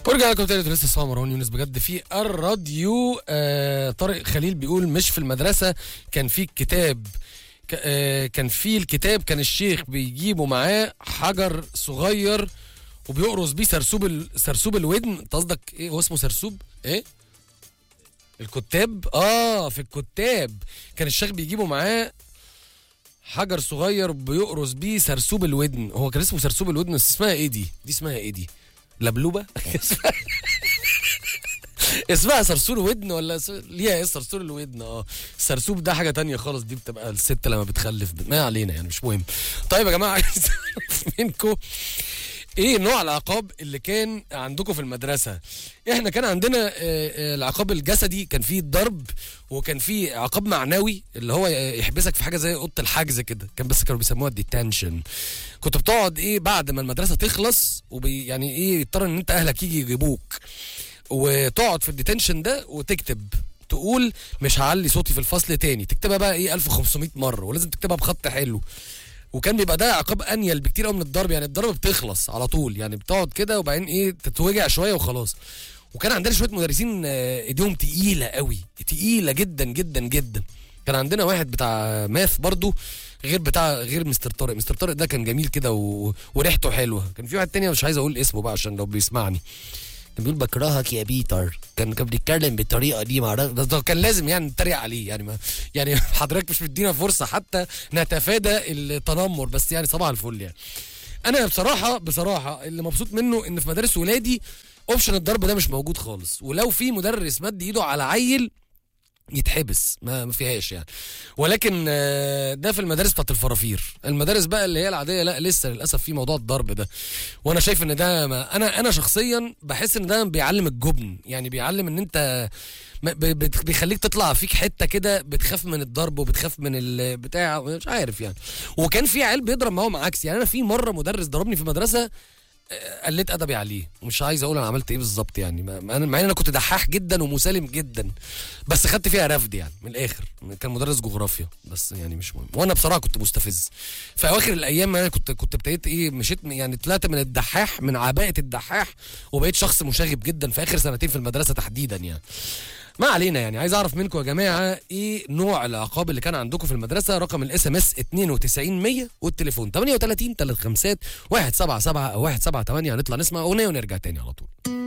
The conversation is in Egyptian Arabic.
ورجع لكم تاني لسه اسمها مروان يونس بجد في الراديو آه طارق خليل بيقول مش في المدرسه كان في كتاب ك- آه كان في الكتاب كان الشيخ بيجيبه معاه حجر صغير وبيقرص بيه سرسوب ال... سرسوب الودن انت قصدك ايه هو اسمه سرسوب ايه الكتاب اه في الكتاب كان الشيخ بيجيبه معاه حجر صغير بيقرص بيه سرسوب الودن هو كان اسمه سرسوب الودن بس اسمها ايه دي دي اسمها ايه دي لبلوبه اسمها صرصور ودن ولا س... ليها ايه صرصور الودن اه السرسوب ده حاجه تانية خالص دي بتبقى الست لما بتخلف ب... ما علينا يعني مش مهم طيب يا جماعه عايز اعرف منكم ايه نوع العقاب اللي كان عندكم في المدرسه احنا كان عندنا آه، آه، العقاب الجسدي كان فيه الضرب وكان فيه عقاب معنوي اللي هو يحبسك في حاجه زي اوضه الحجز كده كان بس كانوا بيسموها الديتنشن كنت بتقعد ايه بعد ما المدرسه تخلص وبي يعني ايه يضطر ان انت اهلك يجي يجيبوك وتقعد في الديتنشن ده وتكتب تقول مش هعلي صوتي في الفصل تاني تكتبها بقى ايه 1500 مره ولازم تكتبها بخط حلو وكان بيبقى ده عقاب انيل بكتير قوي من الضرب يعني الضرب بتخلص على طول يعني بتقعد كده وبعدين ايه تتوجع شويه وخلاص وكان عندنا شويه مدرسين آه، ايديهم تقيله قوي تقيله جدا جدا جدا كان عندنا واحد بتاع ماث برضو غير بتاع غير مستر طارق مستر طارق ده كان جميل كده و... وريحته حلوه كان في واحد تاني مش عايز اقول اسمه بقى عشان لو بيسمعني كان بيقول بكرهك يا بيتر كان كان بيتكلم بالطريقه دي مع بس ده كان لازم يعني نتريق عليه يعني ما يعني حضرتك مش مدينا فرصه حتى نتفادى التنمر بس يعني صباح الفل يعني انا بصراحه بصراحه اللي مبسوط منه ان في مدارس ولادي اوبشن الضرب ده مش موجود خالص ولو في مدرس مد ايده على عيل يتحبس ما ما فيهاش يعني ولكن آه، ده في المدارس بتاعت الفرافير المدارس بقى اللي هي العاديه لا لسه للاسف في موضوع الضرب ده وانا شايف ان ده ما انا انا شخصيا بحس ان ده بيعلم الجبن يعني بيعلم ان انت ما- ب- بت- بيخليك تطلع فيك حته كده بتخاف من الضرب وبتخاف من البتاع مش عارف يعني وكان في عيال بيضرب معاهم عكس يعني انا في مره مدرس ضربني في المدرسه آه، قلت ادبي عليه ومش عايز اقول انا عملت ايه بالظبط يعني ما- ما انا مع ان انا كنت دحاح جدا ومسالم جدا بس خدت فيها رفض يعني من الاخر كان مدرس جغرافيا بس يعني مش مهم وانا بصراحه كنت مستفز في اواخر الايام انا كنت كنت ابتديت ايه مشيت يعني طلعت من الدحاح من عباءه الدحاح وبقيت شخص مشاغب جدا في اخر سنتين في المدرسه تحديدا يعني ما علينا يعني عايز اعرف منكم يا جماعه ايه نوع العقاب اللي كان عندكم في المدرسه رقم الاس ام اس 92100 والتليفون 38 35 177 او 178 هنطلع نسمع اغنيه ونرجع تاني على طول